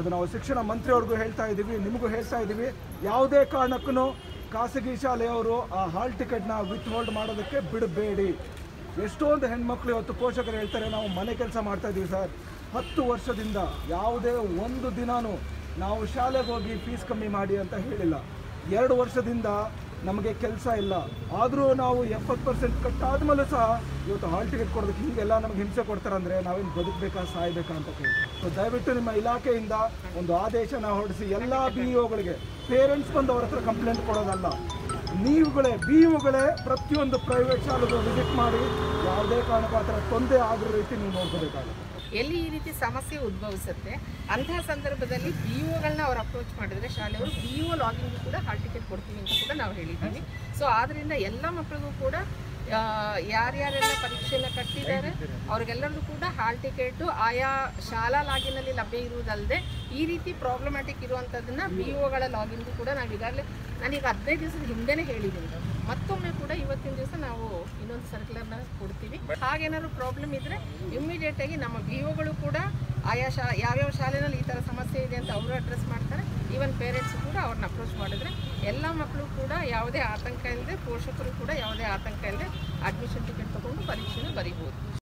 ಅದು ನಾವು ಶಿಕ್ಷಣ ಮಂತ್ರಿಯವ್ರಿಗೂ ಹೇಳ್ತಾ ಇದ್ದೀವಿ ನಿಮಗೂ ಹೇಳ್ತಾ ಇದ್ದೀವಿ ಯಾವುದೇ ಕಾರಣಕ್ಕೂ ಖಾಸಗಿ ಶಾಲೆಯವರು ಆ ಹಾಲ್ ಟಿಕೆಟ್ನ ವಿತ್ ಹೋಲ್ಡ್ ಮಾಡೋದಕ್ಕೆ ಬಿಡಬೇಡಿ ಎಷ್ಟೊಂದು ಹೆಣ್ಮಕ್ಳು ಇವತ್ತು ಪೋಷಕರು ಹೇಳ್ತಾರೆ ನಾವು ಮನೆ ಕೆಲಸ ಮಾಡ್ತಾ ಇದ್ದೀವಿ ಸರ್ ಹತ್ತು ವರ್ಷದಿಂದ ಯಾವುದೇ ಒಂದು ದಿನಾನೂ ನಾವು ಶಾಲೆಗೆ ಹೋಗಿ ಫೀಸ್ ಕಮ್ಮಿ ಮಾಡಿ ಅಂತ ಹೇಳಿಲ್ಲ ಎರಡು ವರ್ಷದಿಂದ ನಮಗೆ ಕೆಲಸ ಇಲ್ಲ ಆದರೂ ನಾವು ಎಪ್ಪತ್ತು ಪರ್ಸೆಂಟ್ ಕಟ್ಟಾದ್ಮೇಲೂ ಸಹ ಇವತ್ತು ಹಾಲ್ ಟಿಕೆಟ್ ಕೊಡೋದಕ್ಕೆ ಹೀಗೆಲ್ಲ ನಮಗೆ ಹಿಂಸೆ ಕೊಡ್ತಾರಂದ್ರೆ ನಾವೇನು ಬದುಕಬೇಕಾ ಸಾಯ್ಬೇಕಾ ಅಂತ ಕೇಳ್ತೀವಿ ಸೊ ದಯವಿಟ್ಟು ನಿಮ್ಮ ಇಲಾಖೆಯಿಂದ ಒಂದು ಆದೇಶನ ಹೊರಡಿಸಿ ಎಲ್ಲ ಬಿ ಇಒಗಳಿಗೆ ಪೇರೆಂಟ್ಸ್ ಬಂದು ಅವ್ರ ಹತ್ರ ಕಂಪ್ಲೇಂಟ್ ಕೊಡೋದಲ್ಲ ನೀವುಗಳೇ ಬಿ ಇಒಗಳೇ ಪ್ರತಿಯೊಂದು ಪ್ರೈವೇಟ್ ಶಾಲೆಗೂ ವಿಸಿಟ್ ಮಾಡಿ ಯಾವುದೇ ಕಾರಣಕ್ಕೂ ಆ ಥರ ತೊಂದರೆ ಆಗಿರೋ ರೀತಿ ನೀವು ನೋಡ್ಕೋಬೇಕಾಗುತ್ತೆ ಎಲ್ಲಿ ಈ ರೀತಿ ಸಮಸ್ಯೆ ಉದ್ಭವಿಸುತ್ತೆ ಅಂತಹ ಸಂದರ್ಭದಲ್ಲಿ ಬಿ ಒಗಳನ್ನ ಅವ್ರು ಅಪ್ರೋಚ್ ಮಾಡಿದ್ರೆ ಶಾಲೆಯವರು ಬಿ ಒ ಲಾಗಿನ್ಗೂ ಕೂಡ ಹಾಲ್ ಟಿಕೆಟ್ ಕೊಡ್ತೀವಿ ಅಂತ ಕೂಡ ನಾವು ಹೇಳಿದ್ದೀವಿ ಸೊ ಆದ್ದರಿಂದ ಎಲ್ಲ ಮಕ್ಕಳಿಗೂ ಕೂಡ ಆ, ಯಾರ್ಯಾರೆಲ್ಲ ಪರೀಕ್ಷೆನ ಕಟ್ಟಿದ್ದಾರೆ ಅವ್ರಿಗೆಲ್ಲರಿಗೂ ಕೂಡ ಹಾಲ್ ಟಿಕೆಟು ಆಯಾ ಶಾಲಾ ಲಾಗಿನಲ್ಲಿ ಲಭ್ಯ ಇರುವುದಲ್ಲದೆ ಈ ರೀತಿ ಪ್ರಾಬ್ಲಮ್ಯಾಟಿಕ್ ಇರುವಂಥದ್ದನ್ನ ಬಿ ಒಗಳ ಲಾಗಿನ್ಗೂ ಕೂಡ ನಾವು ಈಗಾಗಲೇ ನಾನೀಗ ಹದಿನೈದು ದಿವಸದ ಹಿಂದೆನೇ ಹೇಳಿದ್ದೀನಿ ಮತ್ತೊಮ್ಮೆ ಕೂಡ ಇವತ್ತಿನ ದಿವಸ ನಾವು ಇನ್ನೊಂದು ಸರ್ಕ್ಯುಲರ್ನ ಕೊಡ್ತೀವಿ ಹಾಗೇನಾದ್ರು ಪ್ರಾಬ್ಲಮ್ ಇದ್ದರೆ ಇಮ್ಮಿಡಿಯೇಟ್ ಆಗಿ ನಮ್ಮ ಬಿ ಒಗಳು ಕೂಡ ಆಯಾ ಶಾ ಯಾವ್ಯಾವ ಶಾಲೆನಲ್ಲಿ ಈ ಥರ ಸಮಸ್ಯೆ ಇದೆ ಅಂತ ಅವರು ಅಡ್ರೆಸ್ ಮಾಡ್ತಾರೆ ಈವನ್ ಪೇರೆಂಟ್ಸ್ ಕೂಡ ಅವ್ರನ್ನ ಅಪ್ರೋಚ್ ಮಾಡಿದ್ರೆ ಎಲ್ಲ ಮಕ್ಕಳು ಕೂಡ ಯಾವುದೇ ಆತಂಕ ಇಲ್ಲದೆ ಪೋಷಕರು ಕೂಡ ಯಾವುದೇ ಆತಂಕ ಇಲ್ಲದೆ ಅಡ್ಮಿಷನ್ ಟಿಕೆಟ್ ತಗೊಂಡು ಪರೀಕ್ಷೆನ ಬರೀಬೋದು